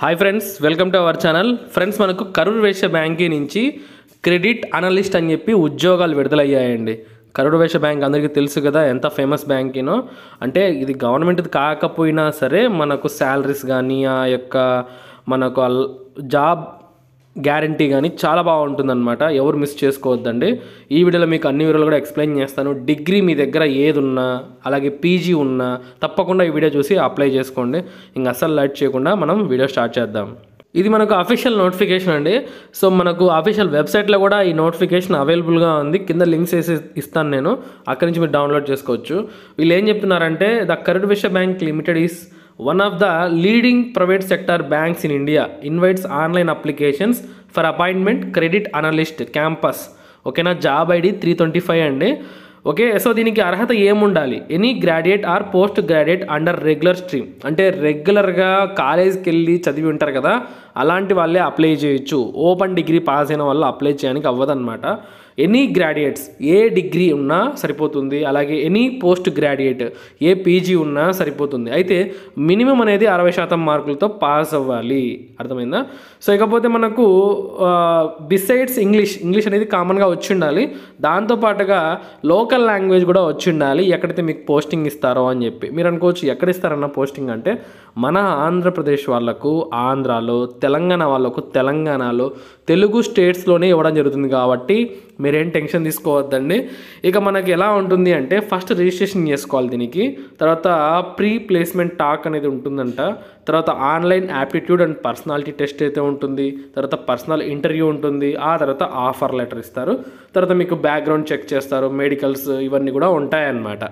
hi friends welcome to our channel friends మనకు కరూర్ వైశ్య బ్యాంకి నుంచి క్రెడిట్ అనలిస్ట్ అని చెప్పి ఉద్యోగాలు విడుదలయ్యాయండి కరూర్ వైశ్య బ్యాంక్ అందరికీ తెలుసు కదా ఎంత ఫేమస్ బ్యాంకినో అంటే ఇది గవర్నమెంట్ది కాకపోయినా సరే మనకు శాలరీస్ కానీ ఆ యొక్క మనకు అల్- జాబ్ గ్యారంటీ కానీ చాలా బాగుంటుందన్నమాట ఎవరు మిస్ చేసుకోవద్దండి ఈ వీడియోలో మీకు అన్ని వివరాలు కూడా ఎక్స్ప్లెయిన్ చేస్తాను డిగ్రీ మీ దగ్గర ఏది ఉన్నా అలాగే పీజీ ఉన్నా తప్పకుండా ఈ వీడియో చూసి అప్లై చేసుకోండి ఇంక అస్సలు లైట్ చేయకుండా మనం వీడియో స్టార్ట్ చేద్దాం ఇది మనకు అఫీషియల్ నోటిఫికేషన్ అండి సో మనకు అఫీషియల్ వెబ్సైట్లో కూడా ఈ నోటిఫికేషన్ అవైలబుల్గా ఉంది కింద లింక్స్ వేసి ఇస్తాను నేను అక్కడి నుంచి మీరు డౌన్లోడ్ చేసుకోవచ్చు వీళ్ళు ఏం చెప్తున్నారంటే the Karur Vysya bank limited is one of the leading private sector banks in India invites online applications for appointment credit analyst campus ఓకేనా job ID three twenty five అండి ఓకే సో దీనికి అర్హత ఏముండాలి any graduate or postgraduate under regular stream అంటే రెగ్యులర్గా కాలేజ్కి వెళ్ళి చదివి ఉంటారు కదా అలాంటి వాళ్ళే అప్లై చేయొచ్చు ఓపెన్ డిగ్రీ పాస్ అయిన వాళ్ళు అప్లై చేయడానికి అవ్వదన్నమాట ఎనీ గ్రాడ్యుయేట్స్ ఏ డిగ్రీ ఉన్నా సరిపోతుంది అలాగే ఎనీ పోస్ట్ గ్రాడ్యుయేట్ ఏ పీజీ ఉన్నా సరిపోతుంది అయితే మినిమం అనేది అరవై శాతం మార్కులతో పాస్ అవ్వాలి అర్థమైందా సో ఇకపోతే మనకు బిసైడ్స్ ఇంగ్లీష్ ఇంగ్లీష్ అనేది కామన్గా వచ్చి ఉండాలి దాంతోపాటుగా లోకల్ లాంగ్వేజ్ కూడా వచ్చి ఉండాలి ఎక్కడైతే మీకు పోస్టింగ్ ఇస్తారో అని చెప్పి మీరు అనుకోవచ్చు ఎక్కడ ఇస్తారన్న పోస్టింగ్ అంటే మన ఆంధ్రప్రదేశ్ వాళ్ళకు ఆంధ్రాలో తెలంగాణ వాళ్ళకు తెలంగాణలో తెలుగు స్టేట్స్లోనే ఇవ్వడం జరుగుతుంది కాబట్టి మీరేం టెన్షన్ తీసుకోవద్దండి ఇక మనకి ఎలా ఉంటుంది అంటే ఫస్ట్ రిజిస్ట్రేషన్ చేసుకోవాలి దీనికి తర్వాత ప్రీ ప్లేస్మెంట్ టాక్ అనేది ఉంటుందంట తర్వాత online aptitude and personality test అయితే ఉంటుంది తర్వాత పర్సనల్ ఇంటర్వ్యూ ఉంటుంది ఆ తర్వాత ఆఫర్ లెటర్ ఇస్తారు తర్వాత మీకు బ్యాక్గ్రౌండ్ చెక్ చేస్తారు మెడికల్స్ ఇవన్నీ కూడా ఉంటాయన్నమాట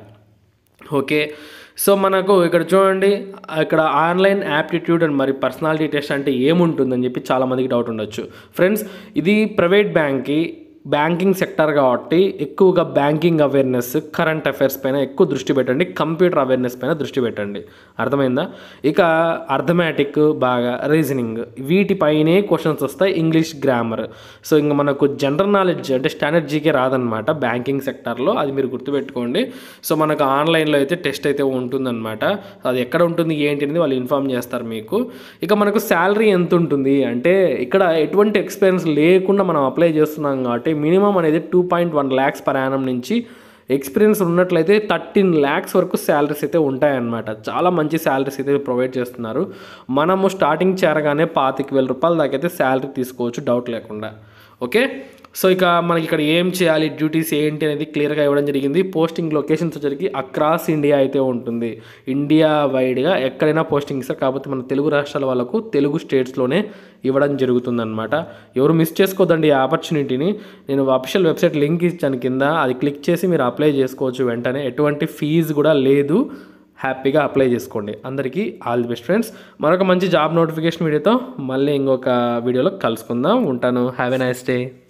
ఓకే సో మనకు ఇక్కడ చూడండి ఇక్కడ ఆన్లైన్ యాప్టిట్యూడ్ అండ్ మరి పర్సనాలిటీ టెస్ట్ అంటే ఏముంటుందని చెప్పి చాలామందికి డౌట్ ఉండొచ్చు ఫ్రెండ్స్ ఇది ప్రైవేట్ బ్యాంక్కి బ్యాంకింగ్ సెక్టర్ కాబట్టి ఎక్కువగా బ్యాంకింగ్ అవేర్నెస్ కరెంట్ అఫైర్స్ పైన ఎక్కువ దృష్టి పెట్టండి కంప్యూటర్ అవేర్నెస్ పైన దృష్టి పెట్టండి అర్థమైందా ఇక అర్థమెటిక్ బాగా రీజనింగ్ వీటిపైనే క్వశ్చన్స్ వస్తాయి ఇంగ్లీష్ గ్రామర్ సో ఇంకా మనకు జనరల్ నాలెడ్జ్ అంటే స్టాండర్డ్ జీకే రాదనమాట బ్యాంకింగ్ సెక్టార్లో అది మీరు గుర్తుపెట్టుకోండి సో మనకు ఆన్లైన్లో అయితే టెస్ట్ అయితే ఉంటుందన్నమాట అది ఎక్కడ ఉంటుంది ఏంటి అనేది వాళ్ళు ఇన్ఫామ్ చేస్తారు మీకు ఇక మనకు శాలరీ ఎంత ఉంటుంది అంటే ఇక్కడ ఎటువంటి ఎక్స్పీరియన్స్ లేకుండా మనం అప్లై చేస్తున్నాం కాబట్టి మినిమం అనేది two point one lakhs per annum నుంచి ఎక్స్పీరియన్స్ ఉన్నట్లయితే థర్టీన్ ల్యాక్స్ వరకు శాలరీస్ అయితే ఉంటాయన్నమాట చాలా మంచి శాలరీస్ అయితే ప్రొవైడ్ చేస్తున్నారు మనము స్టార్టింగ్ చేరగానే పాతిక వేల రూపాయల దాకా అయితే శాలరీ తీసుకోవచ్చు డౌట్ లేకుండా ఓకే సో ఇక మనకి ఇక్కడ ఏం చేయాలి డ్యూటీస్ ఏంటి అనేది క్లియర్గా ఇవ్వడం జరిగింది పోస్టింగ్ లొకేషన్స్ వచ్చరికి అక్రాస్ ఇండియా అయితే ఉంటుంది ఇండియా వైడ్గా ఎక్కడైనా పోస్టింగ్ ఇస్తారు కాకపోతే మన తెలుగు రాష్ట్రాల వాళ్ళకు తెలుగు స్టేట్స్లోనే ఇవ్వడం జరుగుతుందన్నమాట ఎవరు మిస్ చేసుకోవద్దండి ఈ ఆపర్చునిటీని నేను అఫీషియల్ వెబ్సైట్ లింక్ ఇచ్చాను కింద అది క్లిక్ చేసి మీరు అప్లై చేసుకోవచ్చు వెంటనే ఎటువంటి ఫీజు కూడా లేదు హ్యాపీగా అప్లై చేసుకోండి అందరికీ ఆల్ ది బెస్ట్ ఫ్రెండ్స్ మరొక మంచి జాబ్ నోటిఫికేషన్ వీడియోతో మళ్ళీ ఇంకొక వీడియోలో కలుసుకుందాం ఉంటాను హ్యావ్ ఎ నైస్ డే